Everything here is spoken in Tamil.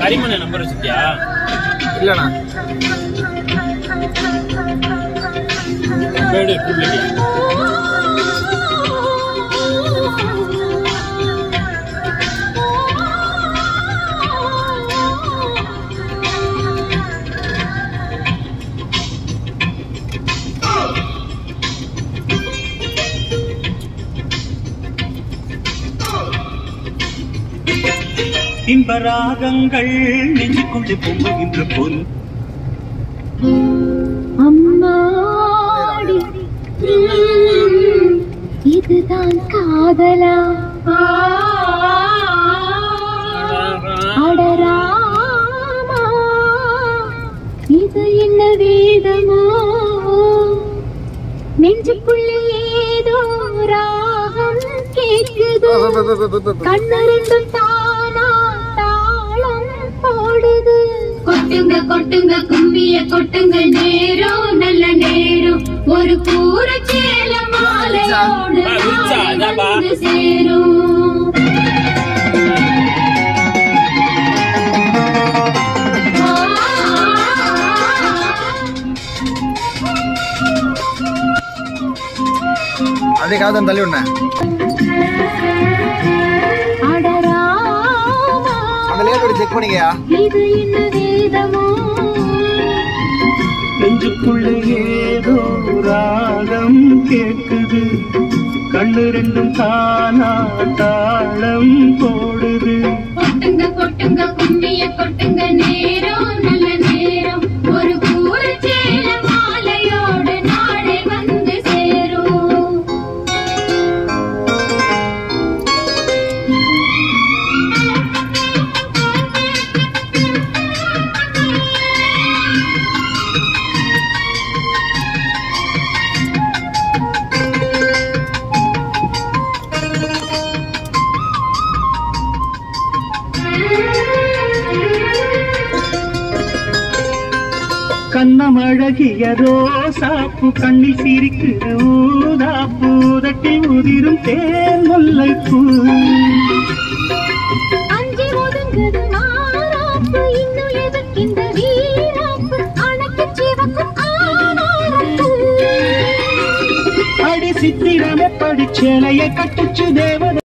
கரிமனை நம்பர் வச்சிருக்கியா இல்லண்ணா பேடு புள்ளடி இன்ப ராகங்கள் நெஞ்சுக்குள்ளே பொங்குகின்ற பொன் அம்மாடி ம், இதுதான் காதலா அடராமா இது என்ன வேதமோ நெஞ்சுக்குள்ளே ஏதோ ராகம் கேட்குது கண்ணு ரெண்டும் தானா தாளம் போடுது கொட்டுங்க கொட்டுங்க கும்மிய கொட்டுங்க நேரம் நல்ல நேரம் ஒரு கூற சேல மாலையோடு ஆ, ரிச்சா, நாளை அதான்பா. வந்து சேரும் அதே காதம் தள்ளி விடனே அடராமா அந்த லேட் செக் பண்ணிக்கயா இது என்ன வேதமோ நெஞ்சுக்குள்ளே ஏதோ ராகம் கேட்குது கண்ணு ரெண்டும் தானா தாளம் போடுது கொட்டுங்க கொட்டுங்க கும்மிய கொட்டுங்க நேரம் நல்ல நேரம் ஒரு கூற சேல மாலையோடு நாளை வந்து சேரும் கண்ணம் அழகிய ரோசாப்பு கண்ணில் சிரிக்குது ஊதாப்பு உதட்டில் உதிரும் தேன் முல்லைப்பூ அஞ்சி ஒதுங்குது மாறாப்பு இன்னும் எதற்கு இந்த வீராப்பு அணைக்கு சிவக்கும் ஆனாரப்பு அடி சித்திரமே படிச்சேலைய கட்டுச்சு தேவதை